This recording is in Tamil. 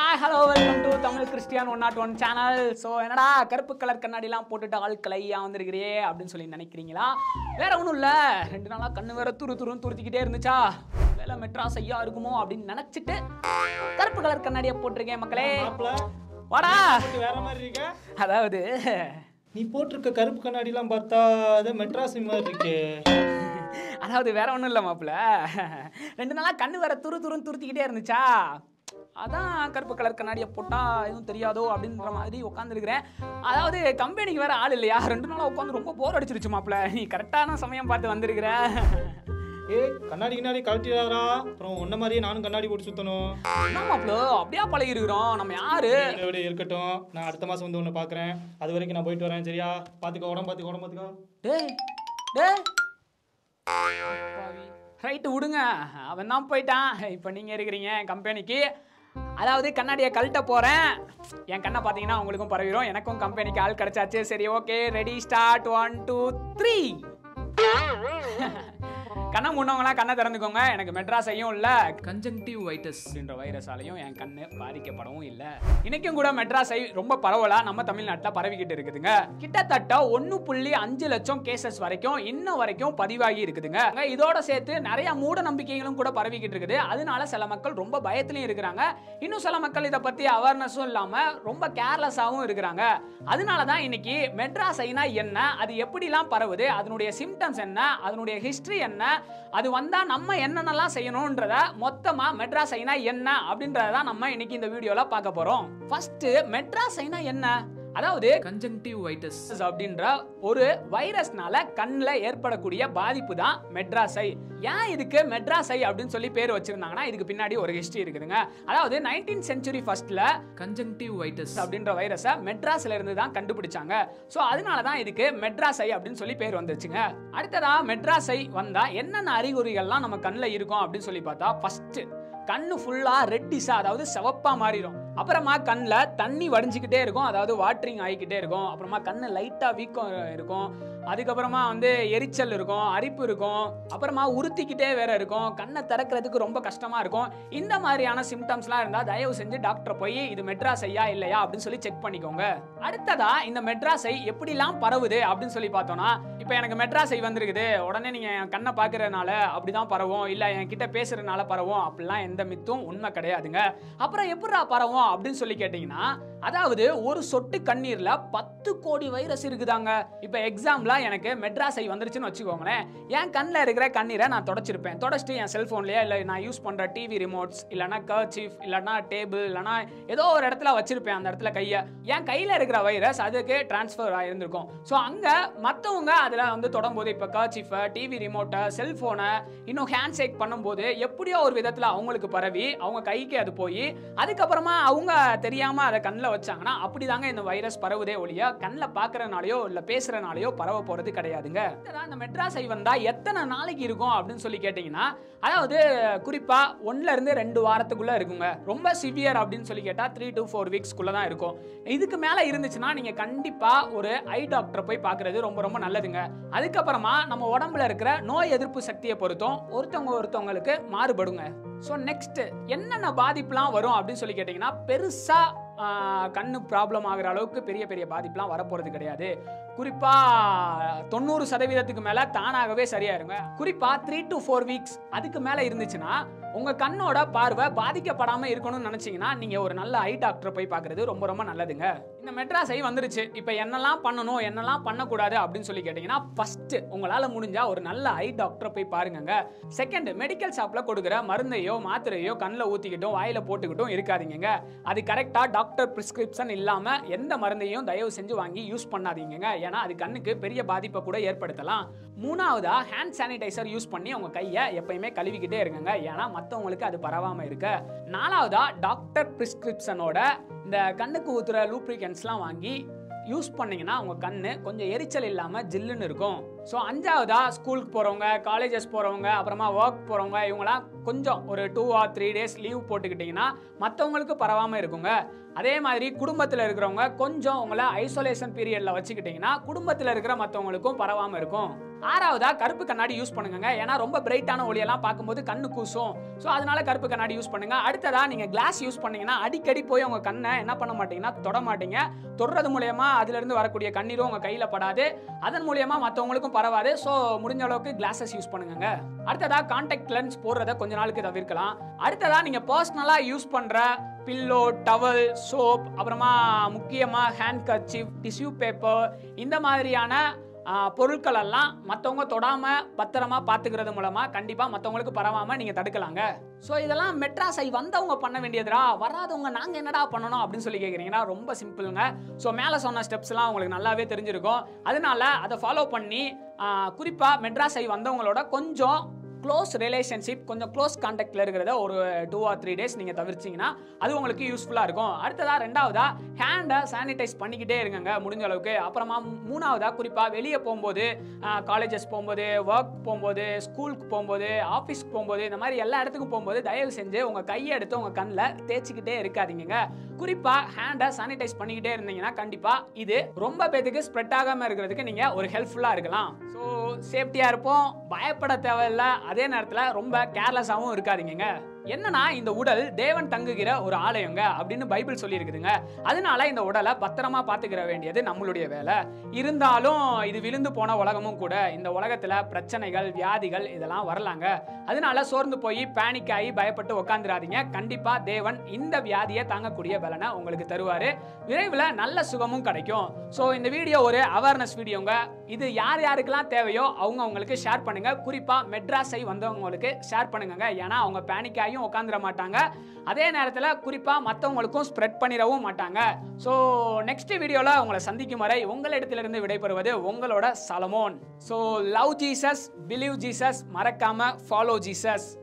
hi hello welcome to Tamil Christian one not one channel so என்னடா கருப்பு கலர் கண்ணாடிலாம் போட்டுட்டு ஆள் கலையா வந்திருக்கிறியே அப்படின்னு சொல்லி நினைக்கிறீங்களா வேற ஒன்றும் இல்லை ரெண்டு நாளாக கண்ணு வேற துரு துருன்னு துருத்திக்கிட்டே இருந்துச்சா வேலை மெட்ராஸ் ஐயா இருக்குமோ அப்படின்னு நினச்சிட்டு கருப்பு கலர் கண்ணாடியை போட்டிருக்கேன் மக்களே மாப்பிள, வாடா இது வேற மாதிரி இருக்க அதாவது நீ போட்டிருக்க கருப்பு கண்ணாடிலாம் பார்த்தா அது மெட்ராஸ் மாதிரி இருக்கே அதாவது வேற ஒன்றும் இல்லை மாப்பிள்ள ரெண்டு நாளாக கண்ணு வேற துரு துருன்னு துருத்திக்கிட்டே இருந்துச்சா அதான் கருப்பு கலர் கண்ணாடியை போட்டால் எதுவும் தெரியாதோ அப்படின்ற மாதிரி உட்காந்துருக்கிறேன் அதாவது கம்பெனிக்கு வேற ஆள் இல்லையா ரெண்டு நாளாக உட்காந்து ரொம்ப போர் அடிச்சிருச்சு மாப்பிள்ள நீ கரெக்டான சமயம் பார்த்து வந்திருக்கிற ஏய் கண்ணாடி கண்ணாடி கழட்டிடாரா அப்புறம் உன்ன மாதிரியே நானும் கண்ணாடி போட்டு சுத்தணும் என்ன மாப்பிள்ள அப்படியா பழகி இருக்கிறோம் நம்ம யாரு விட விட இருக்கட்டும் நான் அடுத்த மாசம் வந்து உன்னை பார்க்குறேன் அது வரைக்கும் நான் போயிட்டு வரேன் சரியா பார்த்துக்கோ உடம்பு பார்த்துக்கோ உடம்பு பார்த்துக்கோ டேய் டேய் ரைட்டு விடுங்க அவன் தான் போயிட்டான் இப்போ நீங்கள் இருக்கிறீங்க கம்பெனிக்கு அதாவது கண்ணாடியை கழட்ட போகிறேன் என் கண்ணை பார்த்தீங்கன்னா உங்களுக்கும் பரவிடும் எனக்கும் கம்பெனிக்கு ஆள் கிடைச்சாச்சு சரி okay ready start one two three கண்ணை முன்னவங்களாம் கண்ணை திறந்துக்கோங்க எனக்கு மெட்ராஸ் ஐயும் இல்லை கன்ஜங்டிவ் வைட்டஸ் அப்படின்ற வைரஸாலையும் என் கண்ணு பாதிக்கப்படவும் இல்லை இன்னைக்கும் கூட மெட்ராஸ் ஐ ரொம்ப பரவலா நம்ம தமிழ்நாட்டில் பரவிக்கிட்டு இருக்குதுங்க கிட்டத்தட்ட ஒன்று புள்ளி அஞ்சு லட்சம் கேசஸ் வரைக்கும் இன்னும் வரைக்கும் பதிவாகி இருக்குதுங்க இதோட சேர்த்து நிறைய மூட நம்பிக்கைகளும் கூட பரவிக்கிட்டு இருக்குது அதனால சில மக்கள் ரொம்ப பயத்திலையும் இருக்கிறாங்க இன்னும் சில மக்கள் இதை பத்தி அவேர்னஸும் இல்லாம ரொம்ப கேர்லெஸ்ஸாகவும் இருக்கிறாங்க அதனால தான் இன்னைக்கு மெட்ராஸ் ஐனா என்ன அது எப்படிலாம் பரவுது அதனுடைய சிம்டம்ஸ் என்ன அதனுடைய ஹிஸ்டரி என்ன அது வந்தா நம்ம என்னென்னலாம் செய்யணும்ன்றத மொத்தமா மெட்ராஸ் ஐனா என்ன அப்படின்றத தான் நம்ம இன்னைக்கு இந்த வீடியோல பார்க்க போறோம் ஃபர்ஸ்ட் மெட்ராஸ் ஐனா என்ன அதாவது கன்ஜங்டிவ் வைட்டஸ் அப்படின்ற ஒரு வைரஸ்னால கண்ணில் ஏற்படக்கூடிய பாதிப்பு தான் மெட்ராஸை ஏன் இதுக்கு மெட்ராஸை அப்படின்னு சொல்லி பேர் வச்சிருந்தாங்கன்னா இதுக்கு பின்னாடி ஒரு ஹிஸ்டரி இருக்குதுங்க அதாவது நைன்டீன் சென்ச்சுரி ஃபர்ஸ்ட்ல கன்ஜங்டிவ் வைட்டஸ் அப்படின்ற வைரஸை மெட்ராஸ்ல இருந்து தான் கண்டுபிடிச்சாங்க ஸோ அதனால தான் இதுக்கு மெட்ராஸை அப்படின்னு சொல்லி பேர் வந்துருச்சுங்க அடுத்ததா மெட்ராஸை வந்தா என்னென்ன அறிகுறிகள்லாம் நம்ம கண்ணில் இருக்கும் அப்படின்னு சொல்லி பார்த்தா ஃபர்ஸ்ட் கண்ணு ஃபுல்லா ரெட்டிஸா அதாவது சிவப்பா மாறிடும் அப்புறமா கண்ணில் தண்ணி வடிஞ்சிக்கிட்டே இருக்கும் அதாவது வாட்டரிங் ஆகிக்கிட்டே இருக்கும் அப்புறமா கண்ணு லைட்டாக வீக்கம் இருக்கும் அதுக்கப்புறமா வந்து எரிச்சல் இருக்கும் அரிப்பு இருக்கும் அப்புறமா உறுத்திக்கிட்டே வேற இருக்கும் கண்ணை திறக்கிறதுக்கு ரொம்ப கஷ்டமா இருக்கும் இந்த மாதிரியான சிம்டம்ஸ்லாம் இருந்தால் தயவு செஞ்சு டாக்டர் போய் இது மெட்ராஸ் ஐயா இல்லையா அப்படின்னு சொல்லி செக் பண்ணிக்கோங்க அடுத்ததா இந்த மெட்ராஸை எப்படிலாம் பரவுது அப்படின்னு சொல்லி பார்த்தோம்னா இப்போ எனக்கு மெட்ராஸை வந்திருக்குது உடனே நீங்கள் என் கண்ணை பார்க்கறதுனால அப்படிதான் பரவும் இல்லை என் கிட்ட பேசுறதுனால பரவும் அப்படிலாம் எந்த மித்தும் உண்மை கிடையாதுங்க அப்புறம் எப்படிடா பரவும் அப்படின்னு சொல்லி கேட்டிங்கன்னா அதாவது ஒரு சொட்டு கண்ணீர்ல பத்து கோடி வைரஸ் இருக்குதாங்க இப்போ எக்ஸாம்பிளா எனக்கு மெட்ராஸை வந்துருச்சுன்னு வச்சுக்கோங்களேன் என் கண்ணில் இருக்கிற கண்ணீரை நான் தொடச்சிருப்பேன் தொடச்சிட்டு என் செல்ஃபோன்லயே இல்லை நான் யூஸ் பண்ற டிவி ரிமோட்ஸ் இல்லைனா கர்ச்சீஃப் இல்லைனா டேபிள் இல்லைனா ஏதோ ஒரு இடத்துல வச்சிருப்பேன் அந்த இடத்துல கையை என் கையில் இருக்கிற வைரஸ் அதுக்கு டிரான்ஸ்ஃபர் ஆயிருந்திருக்கும் ஸோ அங்கே மற்றவங்க அதில் வந்து தொடரும்போது இப்போ கர்ச்சீஃபை டிவி ரிமோட்டை செல்ஃபோனை இன்னும் ஹேண்ட் ஷேக் பண்ணும்போது எப்படியோ ஒரு விதத்தில் அவங்களுக்கு பரவி அவங்க கைக்கு அது போய் அதுக்கப்புறமா அவங்க தெரியாமல் அதை கண்ணில் வச்சாங்கன்னா அப்படிதாங்க இந்த வைரஸ் பரவுதே ஒழிய கண்ணில் பார்க்கறனாலயோ இல்லை பேசுறனாலயோ பரவ போகிறது கிடையாதுங்க இதுதான் இந்த மெட்ராஸ் ஐ வந்தால் எத்தனை நாளைக்கு இருக்கும் அப்படின்னு சொல்லி கேட்டிங்கன்னா அதாவது குறிப்பாக ஒன்றுல இருந்து ரெண்டு வாரத்துக்குள்ளே இருக்குங்க ரொம்ப சிவியர் அப்படின்னு சொல்லி கேட்டால் த்ரீ டு ஃபோர் வீக்ஸ்க்குள்ளே தான் இருக்கும் இதுக்கு மேலே இருந்துச்சுன்னா நீங்கள் கண்டிப்பாக ஒரு ஐ டாக்டரை போய் பார்க்குறது ரொம்ப ரொம்ப நல்லதுங்க அதுக்கப்புறமா நம்ம உடம்புல இருக்கிற நோய் எதிர்ப்பு சக்தியை பொறுத்தும் ஒருத்தவங்க ஒருத்தவங்களுக்கு மாறுபடுங்க ஸோ நெக்ஸ்ட் என்னென்ன பாதிப்புலாம் வரும் அப்படின்னு சொல்லி கேட்டிங்கன்னா பெருசாக கண்ணு ப்ராப்ளம் ஆகிற அளவுக்கு பெரிய பெரிய பாதிப்புலாம் வரப்போகிறது கிடையாது குறிப்பாக தொண்ணூறு சதவீதத்துக்கு மேலே தானாகவே சரியாயிருங்க குறிப்பாக த்ரீ டு ஃபோர் வீக்ஸ் அதுக்கு மேலே இருந்துச்சுன்னா உங்கள் கண்ணோட பார்வை பாதிக்கப்படாமல் இருக்கணும்னு நினச்சிங்கன்னா நீங்கள் ஒரு நல்ல ஐ டாக்டரை போய் பார்க்குறது ரொம்ப ரொம்ப நல்லதுங்க இந்த மெட்ராஸ் ஐ வந்துருச்சு இப்போ என்னெல்லாம் பண்ணணும் என்னெல்லாம் பண்ணக்கூடாது அப்படின்னு சொல்லி கேட்டிங்கன்னா ஃபஸ்ட்டு உங்களால் முடிஞ்சால் ஒரு நல்ல ஐ டாக்டரை போய் பாருங்கங்க செகண்ட் மெடிக்கல் ஷாப்பில் கொடுக்குற மருந்தையோ மாத்திரையோ கண்ணில் ஊற்றிக்கிட்டும் வாயில் போட்டுக்கிட்டும் இருக்காதீங்க அது கரெக்டாக டாக்டர் ப்ரிஸ்கிரிப்ஷன் இல்லாமல் எந்த மருந்தையும் தயவு செஞ்சு வாங்கி யூஸ் பண்ணாதீங்க ஏன்னா அது கண்ணுக்கு பெரிய பாதிப்பை கூட ஏற்படுத்தலாம் மூணாவதா ஹேண்ட் சானிடைசர் யூஸ் பண்ணி உங்கள் கையை எப்பயுமே கழுவிக்கிட்டே இருங்க ஏன்னா மற்றவங்களுக்கு அது பரவாமல் இருக்க நாலாவதா டாக்டர் ப்ரிஸ்கிரிப்ஷனோட இந்த கண்ணுக்கு ஊத்துற லூப்ரிகன்ஸ்லாம் வாங்கி யூஸ் பண்ணீங்கன்னா உங்கள் கண்ணு கொஞ்சம் எரிச்சல் இல்லாமல் ஜில்லுன்னு இருக்கும் ஸோ அஞ்சாவதா ஸ்கூலுக்கு போகிறவங்க காலேஜஸ் போகிறவங்க அப்புறமா ஒர்க் போகிறவங்க இவங்களாம் கொஞ்சம் ஒரு two or three days leave போட்டுக்கிட்டிங்கன்னா மற்றவங்களுக்கு பரவாமல் இருக்குங்க அதே மாதிரி குடும்பத்தில் இருக்கிறவங்க கொஞ்சம் உங்களை ஐசோலேஷன் பீரியடில் வச்சுக்கிட்டிங்கன்னா குடும்பத்தில் இருக்கிற மற்றவங்களுக்கும் பரவாமல் இருக்கும் ஆறாவதா கருப்பு கண்ணாடி யூஸ் பண்ணுங்க ஏன்னா ரொம்ப பிரைட்டான ஒளியெல்லாம் பார்க்கும்போது கண்ணு கூசும் ஸோ அதனால கருப்பு கண்ணாடி யூஸ் பண்ணுங்க அடுத்ததா நீங்க கிளாஸ் யூஸ் பண்ணீங்கன்னா அடிக்கடி போய் உங்க கண்ணை என்ன பண்ண மாட்டீங்கன்னா தொட மாட்டீங்க தொடுறது மூலயமா அதுல இருந்து வரக்கூடிய கண்ணீரும் உங்க கையில படாது அதன் மூலயமா மற்றவங்களுக்கும் பரவாது ஸோ முடிஞ்ச அளவுக்கு கிளாஸஸ் யூஸ் பண்ணுங்க அடுத்ததா கான்டாக்ட் லென்ஸ் போடுறத கொஞ்ச நாளுக்கு தவிர்க்கலாம் அடுத்ததா நீங்க பர்சனலா யூஸ் பண்ற பில்லோ டவல் சோப் அப்புறமா முக்கியமாக ஹேண்ட் கர்ச்சிப் டிஷ்யூ பேப்பர் இந்த மாதிரியான ஆ, பொருட்கள் எல்லாம் மற்றவங்க தொடாமல் பத்திரமா பார்த்துக்கிறது மூலமாக கண்டிப்பாக மற்றவங்களுக்கு பரவாமல் நீங்கள் தடுக்கலாங்க ஸோ இதெல்லாம் மெட்ராஸை வந்தவங்க பண்ண வேண்டியதுடா வராதவங்க நாங்கள் என்னடா பண்ணணும் அப்படின்னு சொல்லி கேட்குறீங்கன்னா ரொம்ப சிம்பிளுங்க ஸோ மேலே சொன்ன ஸ்டெப்ஸ்லாம் உங்களுக்கு நல்லாவே தெரிஞ்சிருக்கும் அதனால அதை ஃபாலோ பண்ணி குறிப்பாக மெட்ராஸை வந்தவங்களோட கொஞ்சம் க்ளோஸ் ரிலேஷன்ஷிப் கொஞ்சம் க்ளோஸ் கான்டாக்டில் இருக்கிறத ஒரு டூ ஆர் த்ரீ டேஸ் நீங்கள் தவிர்ச்சிங்கன்னா அது உங்களுக்கு யூஸ்ஃபுல்லாக இருக்கும் அடுத்ததா ரெண்டாவதா ஹேண்டை சானிடைஸ் பண்ணிக்கிட்டே இருங்கங்க முடிஞ்ச அளவுக்கு அப்புறமா மூணாவதா குறிப்பாக வெளியே போகும்போது காலேஜஸ் போகும்போது ஒர்க் போகும்போது ஸ்கூலுக்கு போகும்போது ஆஃபீஸ்க்கு போகும்போது இந்த மாதிரி எல்லா இடத்துக்கும் போகும்போது தயவு செஞ்சு உங்கள் கையை எடுத்து உங்கள் கண்ணில் தேய்ச்சிக்கிட்டே இருக்காதீங்க குறிப்பாக ஹேண்டை சானிடைஸ் பண்ணிக்கிட்டே இருந்தீங்கன்னா கண்டிப்பாக இது ரொம்ப பேத்துக்கு ஸ்ப்ரெட் ஆகாமல் இருக்கிறதுக்கு நீங்கள் ஒரு ஹெல்ப்ஃபுல்லாக இருக்கலாம் ஸோ சேஃப்டியாக இருப்போம் பயப்பட தேவையில்ல அதே நேரத்தில் ரொம்ப கேர்லெஸ்ஸாகவும் இருக்காதீங்க என்னன்னா இந்த உடல் தேவன் தங்குகிற ஒரு ஆலயங்க அப்படின்னு பைபிள் சொல்லியிருக்குதுங்க அதனால இந்த உடலை பத்திரமா பார்த்துக்கிற வேண்டியது நம்மளுடைய வேலை இருந்தாலும் இது விழுந்து போன உலகமும் கூட இந்த உலகத்துல பிரச்சனைகள் வியாதிகள் இதெல்லாம் வரலாங்க அதனால சோர்ந்து போய் பேனிக் ஆகி பயப்பட்டு உக்காந்துராதீங்க கண்டிப்பா தேவன் இந்த வியாதியை தாங்கக்கூடிய பலனை உங்களுக்கு தருவாரு விரைவில் நல்ல சுகமும் கிடைக்கும் ஸோ இந்த வீடியோ ஒரு அவேர்னஸ் வீடியோங்க இது யார் யாருக்கெல்லாம் தேவையோ அவங்க அவங்களுக்கு ஷேர் பண்ணுங்க குறிப்பா மெட்ராஸை வந்தவங்களுக்கு ஷேர் பண்ணுங்க ஏன்னா அவங்க பேனிக் ஆகியும் உட்காந்துட மாட்டாங்க அதே நேரத்தில் குறிப்பாக மற்றவங்களுக்கும் ஸ்ப்ரெட் பண்ணிடவும் மாட்டாங்க ஸோ நெக்ஸ்ட் வீடியோவில் உங்களை சந்திக்கும் வரை உங்களிடத்திலிருந்து விடைபெறுவது உங்களோட சலமோன் so love Jesus believe Jesus மறக்காம ஃபாலோ ஜீசஸ்